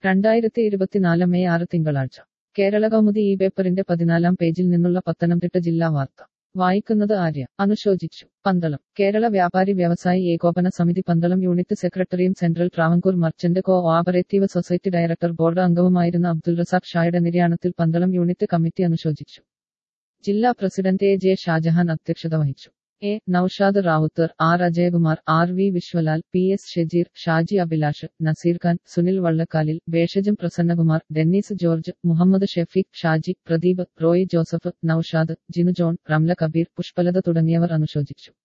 രണ്ടായിരത്തി ഇരുപത്തിനാല് മെയ് ആറ് തിങ്കളാഴ്ച കേരള കൗമുദി ഈ പേപ്പറിന്റെ പതിനാലാം പേജിൽ നിന്നുള്ള പത്തനംതിട്ട ജില്ലാ വാർത്ത വായിക്കുന്നത് ആര്യ അനുശോചിച്ചു പന്തളം കേരള വ്യാപാരി വ്യവസായി ഏകോപന സമിതി പന്തളം യൂണിറ്റ് സെക്രട്ടറിയും central Travancore merchant cooperative society director board അംഗവുമായിരുന്ന അബ്ദുൾ റസാഖ് ഷായുടെ നിര്യാണത്തിൽ പന്തളം യൂണിറ്റ് കമ്മിറ്റി അനുശോചിച്ചു ജില്ലാ പ്രസിഡന്റ് എ ജെ ഷാജഹാൻ അധ്യക്ഷത വഹിച്ചു A Naushad Rawther R Ajayakumar R V Vishwalal P S Shajeer Shaji Abhilash Naseer Khan Sunil Vallakkalil Bheshajam Prasannakumar Dennis George Muhammad Shefeeq Shaji Pradeep Roy Joseph Naushad Jinu John Ramla Kabeer Pushpalatha തുടങ്ങിയവർ അനുശോചിച്ചു